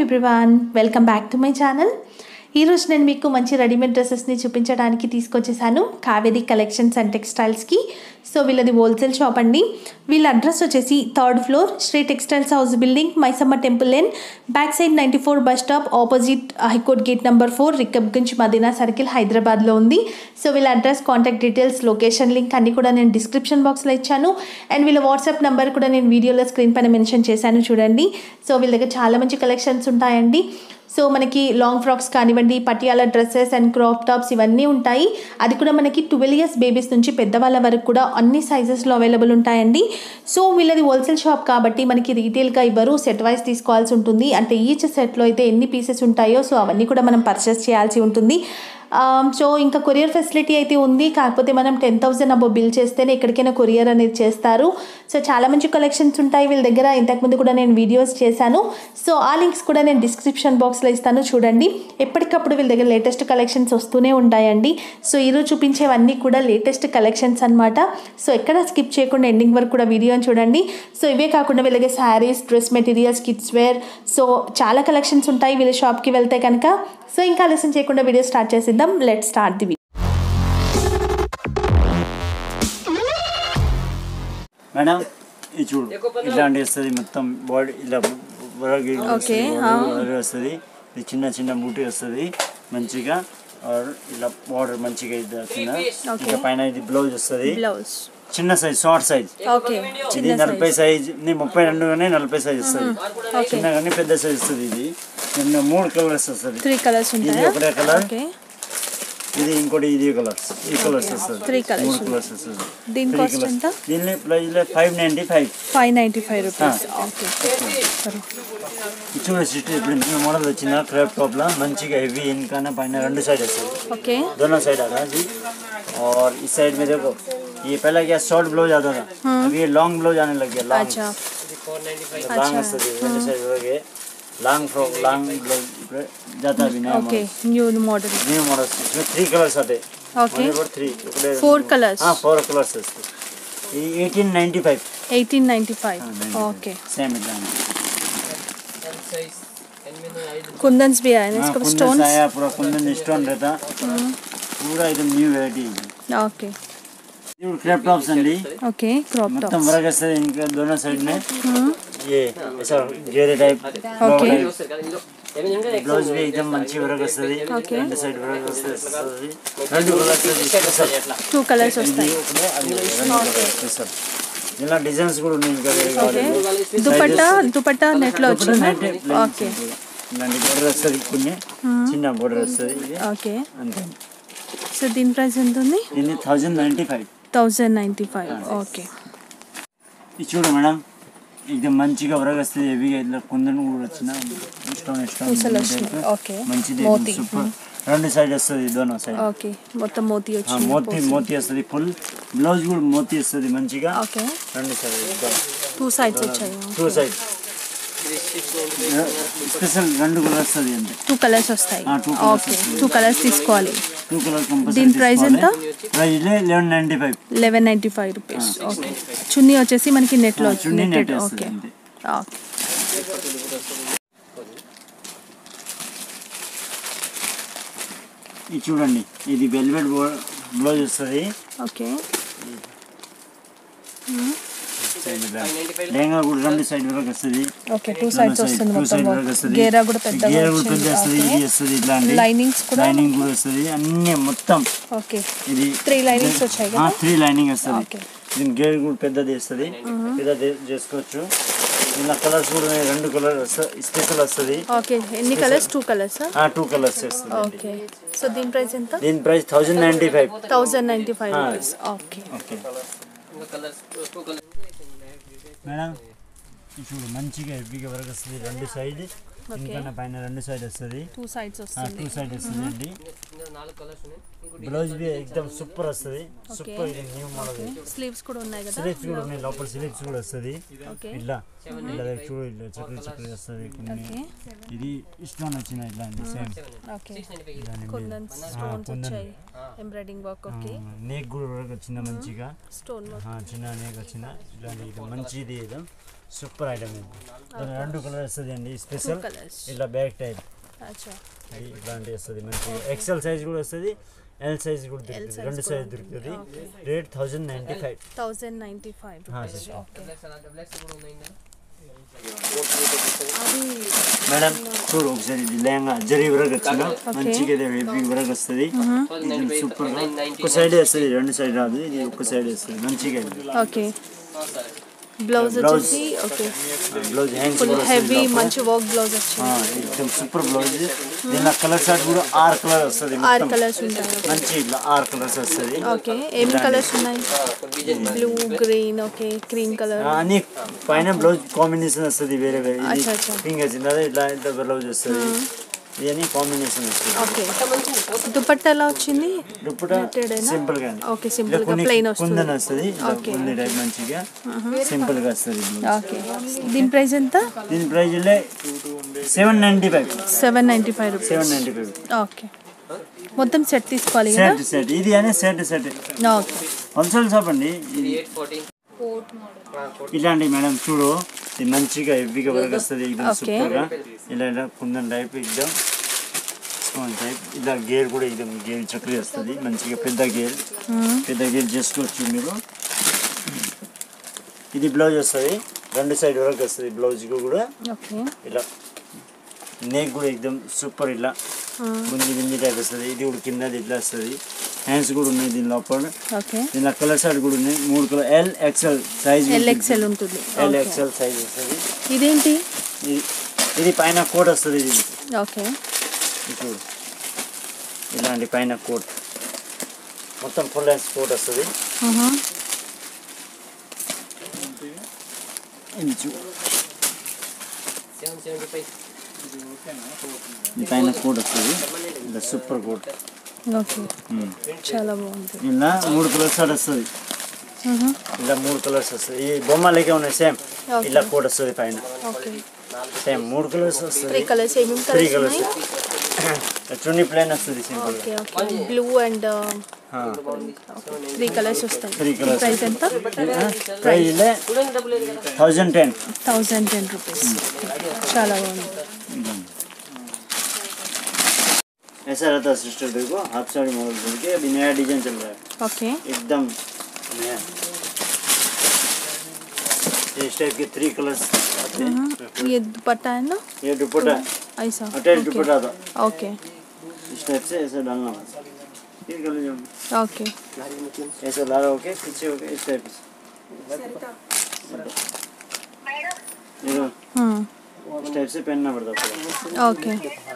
Everyone welcome back to my channel ఈరోజు నేను మీకు మంచి రెడీమేడ్ డ్రెస్సెస్ని చూపించడానికి తీసుకొచ్చేసాను కావేరీ కలెక్షన్స్ అండ్ టెక్స్టైల్స్కి సో వీళ్ళది హోల్సేల్ షాప్ అండి వీళ్ళ అడ్రస్ వచ్చేసి third floor Shri textiles house building Maisamma temple lane back side ninety four bus stop opposite high court gate number four Rikabganj Madina circle హైదరాబాద్లో ఉంది సో వీళ్ళ address contact details location link అన్ని కూడా నేను డిస్క్రిప్షన్ బాక్స్లో ఇచ్చాను అండ్ వీళ్ళ వాట్సాప్ నెంబర్ కూడా నేను వీడియోలో స్క్రీన్ పైన మెన్షన్ చేశాను చూడండి సో వీళ్ళ దగ్గర చాలా మంచి కలెక్షన్స్ ఉంటాయండి సో మనకి లాంగ్ ఫ్రాక్స్ కానివ్వండి Patiala dresses and crop tops ఇవన్నీ ఉంటాయి అది కూడా మనకి ట్వెల్వ్ ఇయర్స్ బేబీస్ నుంచి పెద్దవాళ్ళ వరకు కూడా అన్ని సైజెస్లో అవైలబుల్ ఉంటాయండి సో వీళ్ళది హోల్సేల్ షాప్ కాబట్టి మనకి రీటైల్గా ఇవ్వరు సెట్ వైజ్ తీసుకోవాల్సి ఉంటుంది అంటే ఈచ్ సెట్లో అయితే ఎన్ని పీసెస్ ఉంటాయో సో అవన్నీ కూడా మనం పర్చేస్ చేయాల్సి ఉంటుంది సో ఇంకా కొరియర్ ఫెసిలిటీ అయితే ఉంది కాకపోతే మనం టెన్ థౌసండ్ అబో బిల్ చేస్తేనే ఎక్కడికైనా కొరియర్ అనేది చేస్తారు సో చాలా మంచి కలెక్షన్స్ ఉంటాయి వీళ్ళ దగ్గర ఇంతకుముందు కూడా నేను వీడియోస్ చేశాను సో ఆ లింక్స్ కూడా నేను డిస్క్రిప్షన్ బాక్స్లో ఇస్తాను చూడండి ఎప్పటికప్పుడు వీళ్ళ దగ్గర లేటెస్ట్ కలెక్షన్స్ వస్తూనే ఉంటాయండి సో ఈరోజు చూపించేవన్నీ కూడా లేటెస్ట్ కలెక్షన్స్ అనమాట సో ఎక్కడ స్కిప్ చేయకుండా ఎండింగ్ వరకు కూడా వీడియోని చూడండి సో ఇవే కాకుండా వీళ్ళ దగ్గర sarees dress materials kids wear so చాలా కలెక్షన్స్ ఉంటాయి వీళ్ళ షాప్కి వెళ్తే కనుక సో ఇంకా ఆలస్యం చేయకుండా వీడియో స్టార్ట్ చేసిద్దాం లెట్ స్టార్ట్ ది మేడం ఇది చూడు ఇలాంటి వస్తుంది మొత్తం బాడీ ఇలా వరగి Okay, వస్తుంది ఇది చిన్న చిన్న బూటీ వస్తుంది మంచిగా ఆర్ ఇలా బార్డర్ మంచిగా ఇది కింద ఇంకా పైన ఇది బ్లౌజ్ వస్తుంది బ్లౌజ్ చిన్న సైజ్ షార్ట్ సైజ్ ఓకే ఇది నలభై సైజ్ ని ముప్పై రెండు కానీ నలభై సైజ్ వస్తుంది చిన్న కానీ పెద్ద సైజ్ వస్తుంది ఇది చిన్న మూడు కలర్స్ వస్తుంది త్రీ కలర్స్ ఇది ఉంటాయా ఒకటే కలర్ ఓకే ఇది ఇంకోటి ఇది కలర్స్ ఈ కలర్స్ వస్తుంది Three colours మూడు కలర్స్ వస్తుంది దీని Three కాస్ట్ colours. ఎంత దీనిలో price five ninety five five ninety five rupees okay సరే చూడ సిటీ ఇప్పుడు ఇంత మోడల్ వచ్చిందా క్రేప్ టాప్ ला మంచిగా హెవీ ఇన్కాన పైన రెండు साइड వస్తుంది ఓకే दोनों साइड आ रहा है जी और इस साइड में देखो ये पहले क्या शॉर्ट ब्लाउज आता था अभी ये लॉन्ग ब्लाउज आने लग गया लॉन्ग అచ్చా लॉन्ग वస్తుంది రెండు సైడ్ వరకే లాంగ్ ఫ్రాక్ లాంగ్ బ్లౌజ్ जाता भी नहीं okay new model new models इसमें थ्री कलर्स आते ఓకే थ्री ఒకటే ఫోర్ కలర్స్ हाँ फोर कलर्स వస్తాయి ఇది eighteen ninety five eighteen ninety five okay same ఇట్లానే कुंदन्स भी आए ना हाँ, इसका कुंदन स्टोन आया पूरा कुंदन स्टोन रहता पूरा एकदम न्यू वेराइटी ఓకే ఇప్పుడు క్రేప్ టాప్స్ అండి ఓకే క్రాప్ మొత్తం టాప్ వరకు వస్తుంది ఇంకా దోనో సైడ్ में ये ऐसा घेरे टाइप Okay. బ్లౌజ్ भी एकदम మంచి వరకు వస్తుంది Okay. రెండు సైడ్ వరకు వస్తుంది రెండు కలర్స్ స్పెషల్ టూ కలర్స్ ఇది వస్తాయి ఒకటే అది ఒకటే, రెండు కలర్స్ స్పెషల్ ఇలా డిజైన్స్ కూడా ఉన్నాయి ఇంకా వేరే ఓకే కావాలి దుపట్టా దుపట్టా నెట్లో ఇప్పుడు వచ్చిందా నెట్ ప్లేన్ ఓకే ఇలాంటి బోర్డర్ వస్తుంది కొన్ని చిన్న బోర్డర్ వస్తుంది ఇది ఓకే అంతే సో దీని ప్రైస్ ఎంత ఉంది ఇది thousand ninety five thousand ninety five okay ఇది చూడు మేడం ఇది మంచిగా వరకు వస్తుంది హెవీగా ఇట్లా కుందన్ కూడా వచ్చిన ఇష్టం ఇష్టం పూసలు వచ్చినాయి ఓకే మంచిది మోతీ సూపర్ రెండు సైడ్ వస్తుంది దోనో సైడ్ ఓకే మొత్తం మోతీ ఆ, వచ్చింది మోతీ మోతీ వస్తుంది ఫుల్ బ్లౌజ్ కూడా మోతీ వస్తుంది మంచిగా ఓకే రెండు సైడ్ టూ సైడ్స్ వచ్చాయి టూ సైడ్ స్పెషల్ రెండు కలర్ వస్తుంది అంతే టూ కలర్స్ వస్తాయి ఆ, two colours okay two colours తీసుకోవాలి టూ కలర్ కంపల్సరీ దీని price ఎంత? Price eleven ninety five eleven ninety five rupees okay chunni వచ్చేసి మనకి నెట్లో ఆ, చున్నీ నెట్టెడ్ net ఓకే వస్తుంది అంతే. ఓకే ఇది చూడండి ఇది వెల్వెట్ బ్లౌజ్ వస్తుంది ఓకే లెహంగా కూడా రెండు సైడ్ వరకు వస్తుంది ఓకే టూ సైడ్స్ వస్తుంది టూ మొత్తం సైడ్ వరకు వస్తుంది గేరా కూడా పెద్దగా గేరా కూడా పెద్ద వస్తుంది వచ్చింది ఇది వస్తుంది ఇట్లా అండి లైనింగ్స్ కూడా లైనింగ్ కూడా వస్తుంది అన్ని మొత్తం ఓకే ఇది త్రీ లైనింగ్స్ వచ్చాయి కదా త్రీ లైనింగ్ వస్తుంది ఓకే దీని గేర్ కూడా పెద్దది వస్తుంది పెద్దది చేసుకోవచ్చు ఇలా కలర్స్ కూడా ఉన్నాయి. రెండు కలర్ స్పెషల్ వస్తుంది ఓకే ఎన్ని కలర్స్ టూ కలర్స్ ఆ టూ కలర్స్ వస్తుంది ఓకే సో దీని ప్రైస్ ఎంత దీని price thousand ninety five thousand ninety five rupees okay okay madam ఇది చూడు మంచిగా హెవీగా వరకు వస్తుంది రెండు సైడ్ ఇంకా పైన రెండు సైడ్ వస్తుంది టూ సైడ్స్ వస్తుంది టూ సైడ్ వస్తుంది అండి బ్లౌజ్ బి ఎక్దమ్ సూపర్ వస్తుంది సూపర్ ఇది న్యూ మోడల్ స్లీవ్స్ కూడా ఉన్నాయి కదా స్లీవ్స్ కూడా ఉన్నాయి లోపల స్లీవ్స్ కూడా వస్తుంది ఓకే ఇట్లా ఇట్లా చూడు ఇట్లా చక్కలు చక్కలు వస్తుంది కొన్ని ఓకే ఇది ఇష్టం వచ్చిన ఇట్లాంటి సేమ్ ఓకే కుందన్ స్టోన్స్ వచ్చాయి ఎంబ్రాయిడింగ్ వర్క్ ఓకే నేక్ కూడా వరకు వచ్చిన మంచిగా స్టోన్ వర్క్ ఆ, చిన్న నేక్ వచ్చిన ఇట్లాంటి ఇది మంచిది ఇది సూపర్ ఐటమ్ ఇది దాని రెండు కలర్ వస్తుంది అండి స్పెషల్ కలర్స్ ఇట్లా బ్యాక్ టైప్ అచ్చా ఇది ఇట్లాంటి వస్తుంది మంచిగా ఎక్సెల్ సైజ్ కూడా వస్తుంది ఎల్ సైజ్ కూడా దొరుకుతుంది size రెండు కూడా సైజ్ ఉంటుంది. దొరుకుతుంది rate thousand ninety five thousand ninety five sister. Okay madam చూడు ఒకసారి ఇది లెహంగా జరీ వరకు వచ్చిన మంచిగా ఇది హెవీ వరకు వస్తుంది ఇది సూపర్ గా ఒక సైడ్ వస్తుంది రెండు సైడ్ రాదు ఇది ఒక సైడ్ వస్తుంది మంచిగా ఇది ఓకే బ్లౌజ్ Blouse. వచ్చేసి ఓకే బ్లౌజ్ హ్యాండ్స్ ఫుల్ కూడా వస్తుంది హెవీ లోపల. మంచి వర్క్ బ్లౌజ్ వచ్చింది ఆ, ఎక్దమ్ సూపర్ బ్లౌజ్ దీనిలో కలర్ షార్ట్ కూడా ఆరు కలర్ వస్తుంది ఆరు మొత్తం కలర్స్ ఉంటాయి మంచి ఇట్లా ఆరు కలర్స్ వస్తుంది ఓకే ఏం కలర్స్ ఉన్నాయి blue green okay cream colour ఆ, అన్ని పైన బ్లౌజ్ కాంబినేషన్ వస్తుంది వేరే వేరే ఇది అచ్చా, అచ్చా. పింక్ వచ్చింది అదే ఇట్లా ఇట్లా బ్లౌజ్ వస్తుంది ఇవన్నీ కాంబినేషన్ వస్తుంది ఓకే దుపట్టా ఎలా వచ్చింది దుప్పట Knitted ఏనా? సింపుల్ గా ఓకే సింపుల్ గా ప్లెయిన్ వస్తుంది కుందన్ వస్తుంది Okay. ఉంది టైప్ మంచిగా సింపుల్ గా వస్తుంది బ్లౌజ్. ఓకే దీని ప్రైస్ ఎంత దీని price seven ninety five seven ninety five rupees seven ninety five okay మొత్తం సెట్ తీసుకోవాలి కదా సెట్ సెట్ ఇది అనే set set okay wholesale shop అండి ఇది ఇలాంటి మేడం చూడు ఇది మంచిగా హెవీగా వరకు వస్తుంది ఎగ్దమ్ Okay. సూపర్ గా ఇలా ఇలా కుందన్ టైప్ ఎగ్దమ్ స్టోన్ టైప్ ఇలా గేర్ కూడా ఎగ్దమ్ గేర్ చక్కగా వస్తుంది మంచిగా పెద్ద గేర్ పెద్ద గేర్ చేసుకోవచ్చు మీరు ఇది బ్లౌజ్ వస్తుంది రెండు సైడ్ వరకు వస్తుంది బ్లౌజ్ కూడా ఓకే ఇలా నెక్ కూడా ఎగ్దమ్ సూపర్ ఇలా గుంజి గుంజి టైప్ వస్తుంది ఇది కూడా కింద ఇట్లా వస్తుంది హ్యాండ్స్ కూడా ఉన్నాయి దీని లోపల ఓకే దీనిలో కలర్ షార్ట్ కూడా ఉన్నాయి మూడు colour L XL size L XL ఉంటుంది ఎల్ ఓకే ఎక్స్ఎల్ సైజ్ వస్తుంది ఇదేంటి ఇది ఇది పైన కోట్ వస్తుంది ఇది ఓకే ఇది చూడు ఇలాంటి పైన కోట్ మొత్తం ఫుల్ లెన్స్ కోట్ వస్తుంది ఇది చూడు ఇది పైన కోట్ వస్తుంది ఇలా సూపర్ కోట్ ఓకే చాలా బాగుంది ఇలా మూడు కలర్ షార్ట్ వస్తుంది ఇలా మూడు కలర్స్ వస్తుంది ఈ బొమ్మ లేకే ఉన్నాయి సేమ్ Okay. ఇలా కోట్ వస్తుంది పైన ఓకే సేమ్ మూడు కలర్స్ త్రీ వస్తుంది కలర్స్ ఏమేమి త్రీ కలర్స్ కలర్స్ ఉన్నాయి చున్నీ ప్లేన్ వస్తుంది simple okay okay blue and three colours వస్తాయి Three colours. ప్రైస్ ఎంత price thousand ten thousand ten rupees చాలా బాగుంది ऐसा रहता है सिस्टर देखो हाफ साड़ी मॉडल बोल के अभी नया डिजाइन चल रहा है ఓకే एकदम नया ये इस टाइप के थ्री कलर्स आते हैं ये दुपट्टा है ना ये दुपट्टा ऐसा अटैच दुपट्टा था ओके इस टाइप से ऐसा डालना बस फिर कर लीजिए ओके ऐसा ला रहा होके पीछे होके इस टाइप से ये लो, हम्म इस टाइप से पहनना पड़ता पूरा ओके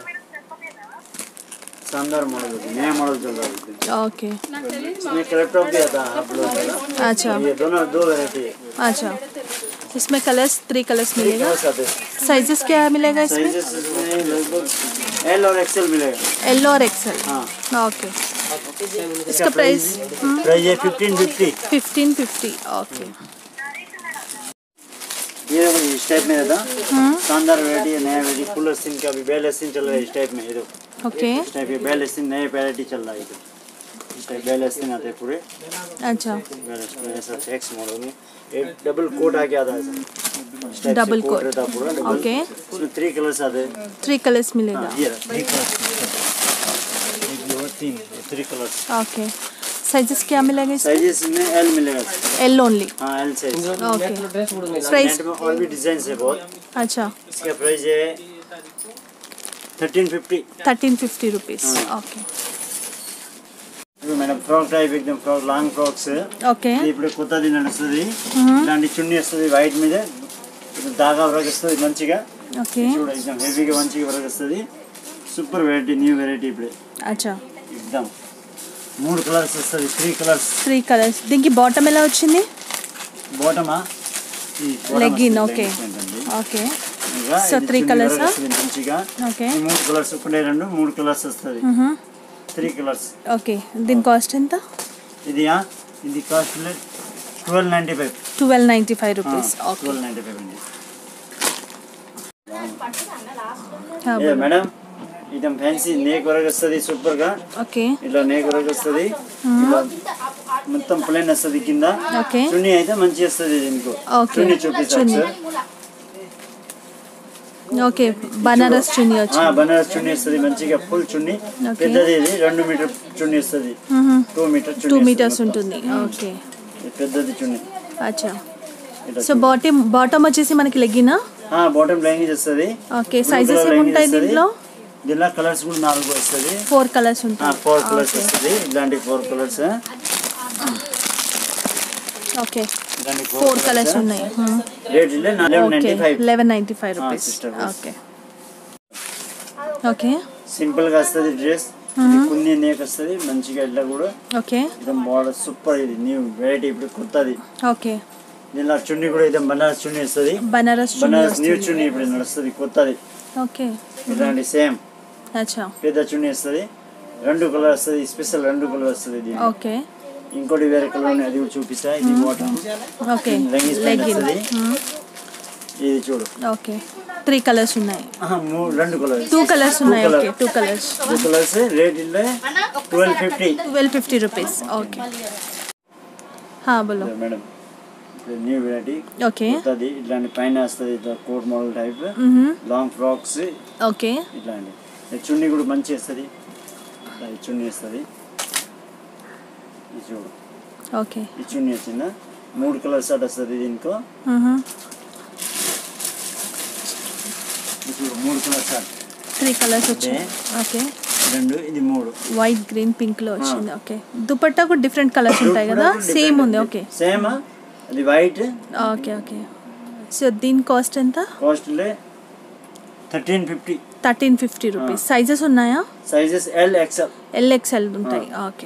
शानदार मॉडल होती है नया मॉडल चल रहा है ओके इसमें कलर टॉप भी आता है आप लोग का अच्छा ये दोनों दो वेराइटी है अच्छा इसमें कलर्स थ्री कलर्स थ्री मिलेगा कलर्स आते हैं साइजेस क्या मिलेगा इसमें साइजेस इसमें लगभग एल और एक्सएल मिलेगा येलो और एक्सेल हाँ ओके इसका प्राइस प्राइस है fifteen fifty fifteen fifty okay ये देखो इस टाइप में रहता शानदार वेराइटी है नया वेराइटी फुल स्किन का भी बेल स्किन चल रहा है इस टाइप में ये देखो ओके इस टाइप के बेल स्किन नए वेराइटी चल रहा है इधर इस टाइप बेल स्किन आते हैं पूरे अच्छा बेल स्किन ऐसा एक्स मॉडल में एक डबल कोट आके आता है ऐसा इस टाइप से Double coat coat. रहता है पूरा डबल Okay. इसमें थ्री कलर्स आते हैं थ्री कलर्स मिलेगा हाँ, ये रहा, थ्री कलर्स एक दो तीन थ्री कलर्स ओके साइजेस क्या मिलेगा इसमें साइजेस में एल मिलेगा एल ओनली हाँ L size okay price net में और भी डिजाइन है बहुत अच्छा इसका प्राइस है thirteen fifty thirteen fifty rupees okay madam frock type ఎగ్దమ్ ఫ్రాక్ లాంగ్ ఫ్రాక్స్ ఓకే ఇది ఇప్పుడు కొత్తది నడుస్తుంది ఇలాంటి చున్నీ వస్తుంది వైట్ మీద ఇది దాగా వరకు వస్తుంది మంచిగా ఓకే చూడ ఎగ్దమ్ హెవీగా మంచిగా వరకు వస్తుంది సూపర్ వెరైటీ న్యూ వెరైటీ ఇప్పుడు అచ్చా ఎగ్దమ్ మూడు కలర్స్ వస్తుంది త్రీ కలర్స్ త్రీ కలర్స్ దీనికి బాటమ్ ఎలా వచ్చింది బాటమా Legging, okay. Okay So, three colours ఆ? మంచిగా ఓకే ఈ మూడు కలర్స్ ఒకటే రెండు మూడు కలర్స్ వస్తుంది త్రీ కలర్స్ ఓకే దీని కాస్ట్ ఎంత ఇది ఆ, ఇది cost twelve ninety five twelve ninety five rupees okay twelve ninety five అండి ఏ మేడం ఇది ఫ్యాన్సీ నేక్ వరకు వస్తుంది సూపర్ గా ఓకే ఇట్లా నేక్ వరకు వస్తుంది ఇలా మొత్తం ప్లేన్ వస్తుంది కింద ఓకే చున్నీ అయితే మంచి వస్తుంది దీనికి ఓకే చున్నీ చూపిస్తాను చున్నీ. సార్ ఓకే బనారస్ చున్నీ వచ్చి ఆ, బనారస్ చున్నీ వస్తుంది మంచిగా ఫుల్ చున్నీ ఓకే. పెద్దది ఇది రెండు మీటర్ చున్నీ వస్తుంది two metre two chunni metres వస్తుంది ఉంటుంది ఓకే మొత్తం. ఇది పెద్దది చున్నీ అచ్చా ఇట్లా సో బాటమ్ బాటమ్ వచ్చేసి మనకి లెగ్గినా బాటమ్ లైనింగ్ వస్తుంది ఓకే సైజెస్ ఏముంటాయి దీంట్లో దీనిలో కలర్స్ కూడా నాలుగు వస్తుంది ఫోర్ కలర్స్ ఉంటాయి ఫోర్ కలర్స్ వస్తుంది ఇలాంటి ఫోర్ కలర్స్ ఓకే ఇలాంటి ఫోర్ కలర్స్ ఉన్నాయి రేట్ ఇల్లే eleven okay ninety five eleven ninety five rupees sister. Okay okay simple గా వస్తుంది డ్రెస్ కొన్ని నేక్ వస్తుంది మంచిగా ఇట్లా కూడా ఓకే ఇది మోడల్ సూపర్ ఇది న్యూ వెరైటీ ఇప్పుడు కొత్తది ఓకే దీనిలో చున్నీ కూడా ఇది బనారస్ చున్నీ వస్తుంది బనారస్ చున్నీ బనారస్ న్యూ వస్తుంది చున్నీ ఇప్పుడు నడుస్తుంది కొత్తది ఓకే ఇలాంటి సేమ్ అచ్చా పెద్ద చున్నీ వస్తుంది రెండు కలర్ వస్తుంది స్పెషల్ రెండు కలర్ వస్తుంది దీని ఓకే ఇంకోటి వేరే కలర్ ఉన్నాయి అది కూడా చూపిస్తా ఇది bottom okay leggings pant legging వస్తుంది ఇది చూడు ఓకే త్రీ కలర్స్ ఉన్నాయి ఆహా, మూడు రెండు కలర్స్ టూ కలర్స్ ఉన్నాయి okay two colours two colours rate ఇల్లే twelve fifty twelve fifty rupees okay హా బోలో మేడం న్యూ వెరైటీ ఓకే కొత్తది ఇట్లాంటి పైన వస్తుంది ఇట్లా కోట్ మోడల్ టైప్ మ్మ్. లాంగ్ ఫ్రాక్స్ ఓకే ఇట్లాంటి ఈ చున్నీ కూడా మంచి వస్తుంది ఇట్లా ఈ చున్నీ వస్తుంది ఇది చూడు ఓకే ఈ చున్నీ వచ్చిందా మూడు కలర్ షర్ట్ వస్తుంది దీనికో మ్మ్. ఇది చూడు మూడు కలర్ షర్ట్ త్రీ కలర్స్ వచ్చాయి ఓకే రెండు ఇది మూడు వైట్ గ్రీన్ పింక్ లో వచ్చింది ఓకే దుపట్టా కూడా డిఫరెంట్ కలర్స్ ఉంటాయి కదా సేమ్ ఉంది ఓకే సేమ్ అది వైట్ ఓకే ఓకే సో దీని కాస్ట్ ఎంత కాస్ట్లే thirteen fifty thirteen fifty rupees sizes ఉన్నాయా సైజెస్ ఎల్ ఎక్స్ఎల్ ఎల్ఎక్స్ఎల్ ఉంటాయి ఓకే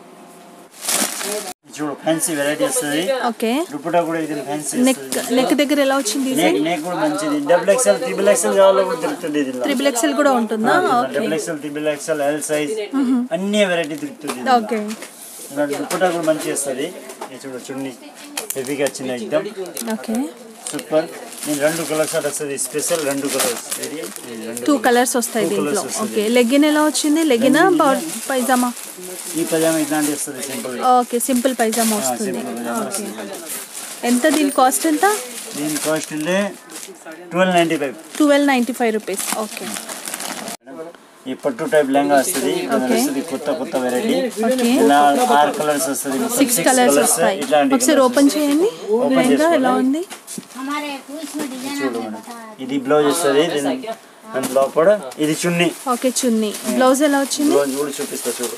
చూడు ఫ్యాన్సీ వెరైటీ వస్తుంది ఓకే దుపట్టా కూడా ఇది ఫ్యాన్సీ నెక్ నెక్ దగ్గర ఎలా వచ్చింది నెక్ నెక్ కూడా మంచిది డబుల్ ఎక్స్ఎల్ ట్రిపుల్ ఎక్స్ఎల్ కావాలో కూడా దొరుకుతుంది ఇది ట్రిపుల్ ఎక్స్ఎల్ కూడా ఉంటుందా okay double XL triple XL L size అన్ని వెరైటీ దొరుకుతుంది ఓకే ఇలాంటి దుపట్టా కూడా మంచి వస్తుంది ఇది చూడు చున్నీ హెవీగా వచ్చింది ఎగ్దమ్ ఓకే సూపర్ నేను రెండు కలర్స్ అట్ వస్తుంది స్పెషల్ రెండు కలర్స్ ఇది ఇది రెండు టూ కలర్స్ వస్తాయి Two దీంట్లో colours వస్తాయి. ఓకే లెగ్గిన్ ఎలా వచ్చింది లెగ్గిన్ పైజామా ఈ పజామా ఇట్లాంటి వస్తుంది సింపుల్ ఓకే సింపుల్ పైజామా వస్తుంది సింపుల్ పజామా ఓకే వస్తుంది ఎంత దీని కాస్ట్ ఎంత దీని cost twelve ninety five twelve ninety five rupees okay ఈ పట్టు టైప్ లెహంగా వస్తుంది ఇప్పుడు Okay. వస్తుంది కొత్త కొత్త వెరైటీ ఓకే ఇలా ఆరు కలర్స్ వస్తుంది మొత్తం సిక్స్ six కలర్స్ colours వస్తాయి ఇట్లాంటి ఒకసారి colours ఓపెన్ చేయండి Open లెహంగా చేసుకోండి. ఎలా ఉంది हमारे को इसमें डिजाइन చూడు మేడం ఇది బ్లౌజ్ వస్తుంది దీని దాని లోపల ఇది చున్నీ ఓకే చున్నీ బ్లౌజ్ ఎలా వచ్చింది బ్లౌజ్ కూడా చూపిస్తా చూడు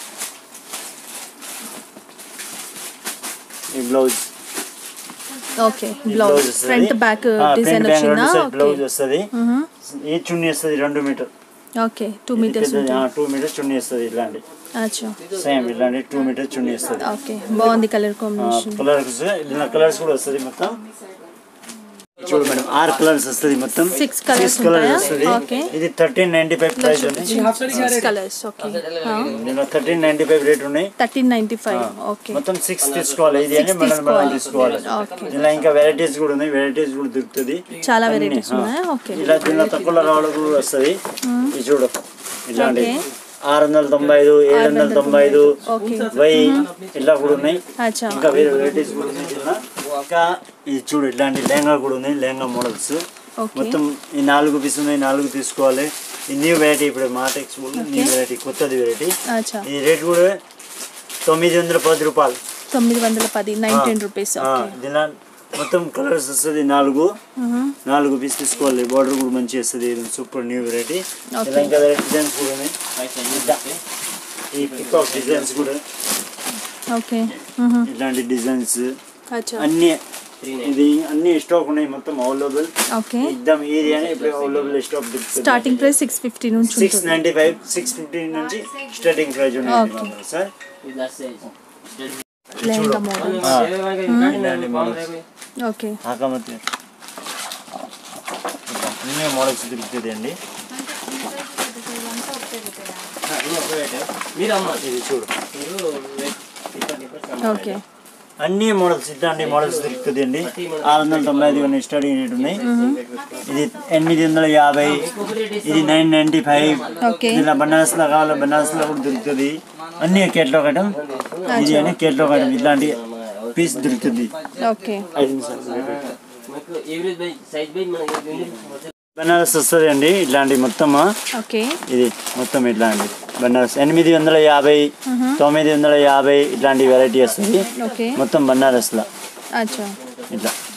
ఈ బ్లౌజ్ ఓకే ఈ బ్లౌజ్ వస్తది. ఫ్రంట్ బ్యాక్ ఆ, డిజైన్ front back వచ్చిందా రెండు side ఓకే బ్లౌజ్ వస్తుంది ఈ చున్నీ వస్తుంది రెండు మీటర్ ఓకే టూ మీటర్స్ ఉంటుంది టూ మీటర్ చున్నీ వస్తుంది ఇలాంటి అచ్చా సేమ్ ఇలాంటి టూ మీటర్ చున్నీ వస్తుంది ఓకే బాగుంది కలర్ కాంబినేషన్ కలర్స్ ఇలా కలర్స్ కూడా వస్తుంది మొత్తం చూడు మేడం ఆరు కలర్స్ వస్తుంది మొత్తం Six colours కలర్స్ ఉంటాయా? వస్తుంది Okay. ఇది థర్టీన్ నైన్టీ ఫైవ్ ప్రైస్ ఉంది సిక్స్ కలర్స్ ఓకే దీనిలో థర్టీన్ నైన్టీ ఫైవ్ రేట్ ఉన్నాయి థర్టీన్ నైంటీ ఫైవ్ ఓకే మొత్తం సిక్స్ తీసుకోవాలి ఇది అని Six మనం మనం తీసుకోవాలి. తీసుకోవాలి Okay. ఇలా ఇంకా వెరైటీస్ కూడా ఉన్నాయి వెరైటీస్ కూడా దొరుకుతుంది చాలా అన్ని, varieties ఆ. ఉన్నాయా? Okay. ఇలా దీనిలో తక్కువలో రావడం కూడా వస్తుంది ఇది చూడు ఇలాంటి Okay. ఆరు వందల తొంభై ఐదు ఏడు వందల తొంభై ఐదు Okay. వెయ్యి ఇలా కూడా ఉన్నాయి అచ్చా ఇంకా వేరే వెరైటీస్ కూడా ఉన్నాయి దీనిలో ఇంకా ఇది చూడు ఇట్లాంటి లెహంగా కూడా ఉన్నాయి లెహంగా మోడల్స్ ఓకే మొత్తం ఈ నాలుగు పీస్ ఉన్నాయి నాలుగు తీసుకోవాలి ఈ న్యూ వెరైటీ ఇప్పుడు మాటెక్స్ న్యూ వెరైటీ కొత్తది వెరైటీ అచ్చా ఈ రేట్ కూడా తొమ్మిది వందల పది రూపాయలు తొమ్మిది వందల పది నైన్టీన్ రూపీస్ ఆ, ఓకే దీనిలో మొత్తం కలర్స్ వస్తుంది నాలుగు నాలుగు పీస్ తీసుకోవాలి బార్డర్ కూడా మంచి వస్తుంది ఇది సూపర్ న్యూ వెరైటీ ఇలా ఇంకా వేరే డిజైన్స్ కూడా ఉన్నాయి ఇట్లా. ఈ పికాక్ డిజైన్స్ కూడా ఓకే ఇట్లాంటి డిజైన్స్ అచ్చా అన్ని ఇది అన్ని స్టాక్ ఉన్నాయి మొత్తం అవైలబుల్ ఓకే ఎక్దమ్ ఏరియానే ఇప్పుడు అవైలబుల్ స్టాక్ దొరుకుతుంది స్టార్టింగ్ ప్రైస్ సిక్స్ ఫిఫ్టీ నుంచి సిక్స్ ఉంటుంది నైన్టీ ఫైవ్ సిక్స్ ఫిఫ్టీ నుంచి స్టార్టింగ్ ప్రైస్ ఉన్నాయి Okay. సార్ లెహంగా మోడల్ ఇలాంటి మోడల్స్ ఓకే ಹಾಕಮತ್ತೆ అన్ని మోడల్స్ దొరుకుతుంది అండి మీరు అమ్మాలి ఇది చూడు మీరు ఇప్పటి ఇప్పటి ఓకే అన్ని మోడల్స్ ఇట్లాంటి మోడల్స్ దొరుకుతుంది అండి ఆరు వందల తొంభై ఐదు కొన్ని స్టార్టింగ్ రేట్ ఉన్నాయి ఇది ఎనిమిది వందల యాభై ఇది నైన్ నైన్టీ ఫైవ్ ఓకే ఇలా బనారస్ లో కావాలి బనారస్ లో కూడా దొరుకుతుంది అన్ని కేట్లో ఐటమ్ ఇది అని కేట్లో ఐటమ్ ఇట్లాంటి పీస్ దొరుకుతుంది ఓకే ఐదు నిమిషాలు. మీకు ఎవరేజ్ బై సైజ్ బై మనకి బనారస్ వస్తుంది అండి ఇట్లాంటి మొత్తం ఓకే ఇది మొత్తం ఇట్లాంటి బనారస్ ఎనిమిది వందల యాభై తొమ్మిది వందల యాభై ఇట్లాంటి వెరైటీ వస్తుంది ఓకే మొత్తం బనారస్లో అచ్చా ఇట్లా